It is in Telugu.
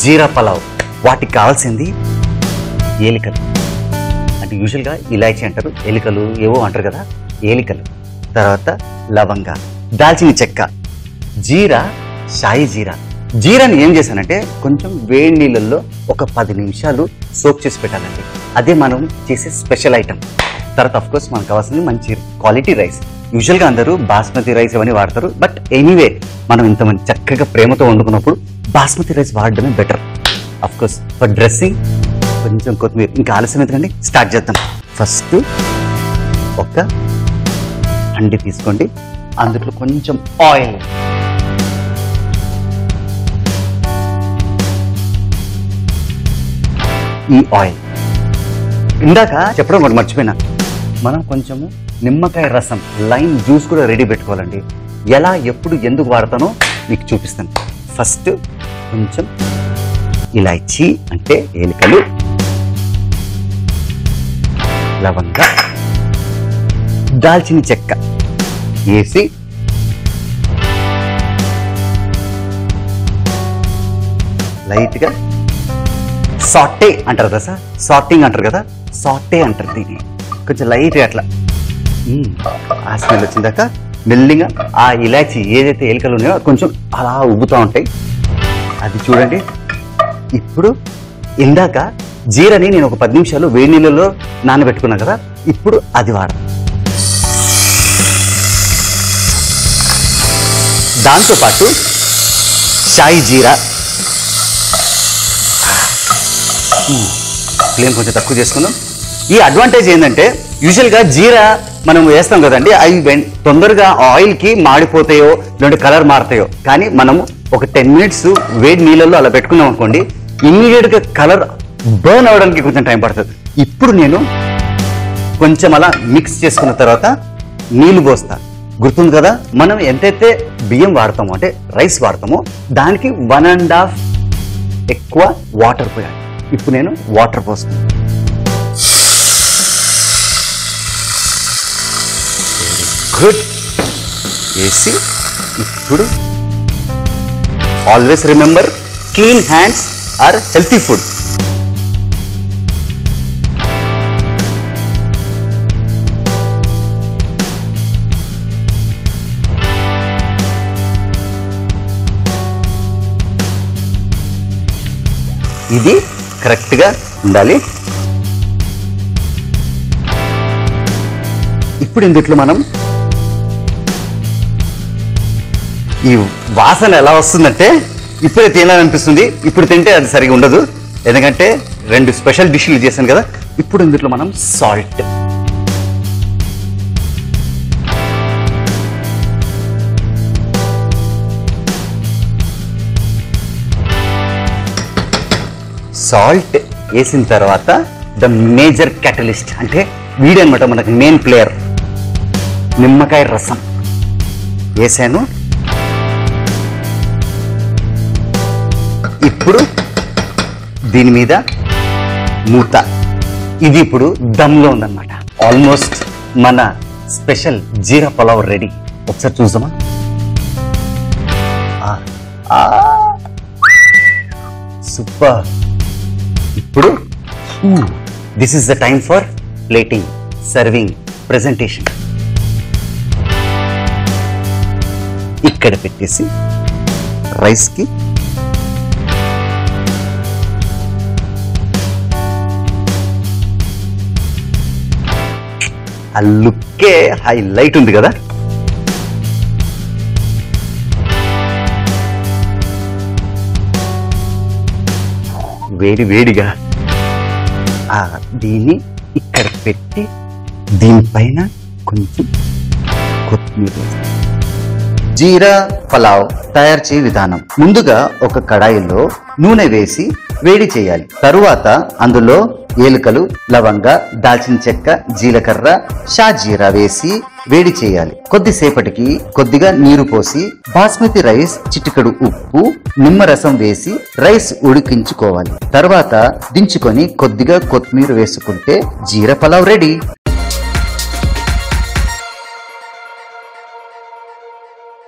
జీరా పలావ్ వాటికి కావాల్సింది ఏలికలు అంటే యూజువల్గా ఇలాచి అంటారు ఎలికలు ఏవో అంటారు కదా ఏలికలు తర్వాత లవంగ దాల్చిన చెక్క జీరా షాయి జీరా జీరాని ఏం చేశానంటే కొంచెం వేడి నీళ్ళల్లో ఒక పది నిమిషాలు సోప్ చేసి పెట్టాలండి అదే మనం చేసే స్పెషల్ ఐటమ్ తర్వాత అఫ్ కోర్స్ మనకు కావాల్సింది మంచి క్వాలిటీ రైస్ యూజువల్గా అందరూ బాస్మతి రైస్ ఇవన్నీ వాడతారు బట్ ఎనీవే మనం ఇంతమంది చక్కగా ప్రేమతో వండుకున్నప్పుడు బాస్మతి రైస్ వాడడమే better of course for dressing కొంచెం కొత్తిమీర ఇంకా ఆలస్యం ఎందుకండి స్టార్ట్ చేద్దాం ఫస్ట్ ఒక అండి తీసుకోండి అందులో కొంచెం ఆయిల్ ఈ ఆయిల్ ఇందాక చెప్పడం ఒకటి మర్చిపోయినా మనం కొంచెము నిమ్మకాయ రసం లైమ్ జ్యూస్ కూడా రెడీ పెట్టుకోవాలండి ఎలా ఎప్పుడు ఎందుకు వాడతానో మీకు చూపిస్తాను ఫస్ట్ కొంచెం ఇలాచి అంటే ఏలికలు లవంగ దాల్చిన చెక్క వేసి లైట్గా సాటే అంటారు కదా సార్ సాటింగ్ అంటారు కదా సాటే అంటారు దీన్ని కొంచెం లైట్గా అట్లా మ్మ్. ఆ స్మెల్ వచ్చిందాక మెల్లిగా ఆ ఇలాచి ఏదైతే ఎలుకలు ఉన్నాయో అది కొంచెం అలా ఉబ్బుతూ ఉంటాయి అది చూడండి ఇప్పుడు ఇందాక జీరని నేను ఒక పది నిమిషాలు వేడి నీళ్ళలో నానబెట్టుకున్నా కదా ఇప్పుడు అది వాడ దాంతోపాటు షాయి జీరా ఫ్లేమ్ కొంచెం తక్కువ చేసుకుందాం ఈ అడ్వాంటేజ్ ఏంటంటే యూజువల్గా జీరా మనం వేస్తాం కదండి అవి వెం- తొందరగా ఆయిల్కి మాడిపోతాయో లేదంటే కలర్ మారుతాయో కానీ మనము ఒక టెన్ మినిట్స్ వేడి నీళ్ళల్లో అలా పెట్టుకున్నాం అనుకోండి ఇమ్మీడియట్గా కలర్ బర్న్ అవడానికి కొంచెం టైం పడుతుంది ఇప్పుడు నేను కొంచెం అలా మిక్స్ చేసుకున్న తర్వాత నీళ్లు పోస్తా గుర్తుంది కదా మనం ఎంతైతే బియ్యం వాడతామో అంటే రైస్ వాడతామో దానికి వన్ అండ్ హాఫ్ ఎక్కువ వాటర్ పోయాలి ఇప్పుడు నేను వాటర్ పోస్తాను గుడ్ వేసి ఇప్పుడు always remember clean hands are healthy food ఇది కరెక్ట్గా ఉండాలి ఇప్పుడు ఇందుట్లో మనం ఈ వాసన ఎలా వస్తుందంటే ఇప్పుడే తినాలనిపిస్తుంది ఇప్పుడు తింటే అది సరిగా ఉండదు ఎందుకంటే రెండు స్పెషల్ డిష్లు చేశాను కదా ఇప్పుడు ఇందులో మనం సాల్ట్ సాల్ట్ వేసిన తర్వాత ద మేజర్ క్యాటలిస్ట్ అంటే వీడి అనమాట మనకు మెయిన్ ప్లేయర్ నిమ్మకాయ రసం వేసాను ఇప్పుడు దీని మీద మూత ఇది ఇప్పుడు దమ్లో ఉందన్నమాట ఆల్మోస్ట్ మన స్పెషల్ జీరా పలావ్ రెడీ ఒకసారి చూద్దామా సూపర్ ఇప్పుడు this is the time for plating serving presentation ఇక్కడ పెట్టేసి రైస్కి ఆ లుక్కే హైలైట్ ఉంది కదా వేడి వేడిగా ఆ దీన్ని ఇక్కడ పెట్టి దీనిపైన కొంచెం కొత్తిమీర వేస్తాం. జీరా పలావ్ తయారు చేయ విధానం ముందుగా ఒక కడాయిలో నూనె వేసి వేడి చేయాలి తరువాత అందులో ఏలుకలు లవంగ దాల్చిన చెక్క జీలకర్ర షాజీరా వేసి వేడి చేయాలి కొద్దిసేపటికి కొద్దిగా నీరు పోసి బాస్మతి రైస్ చిటికెడు ఉప్పు నిమ్మరసం వేసి రైస్ ఉడికించుకోవాలి తర్వాత దించుకొని కొద్దిగా కొత్తిమీర వేసుకుంటే జీరా పలావ్ రెడీ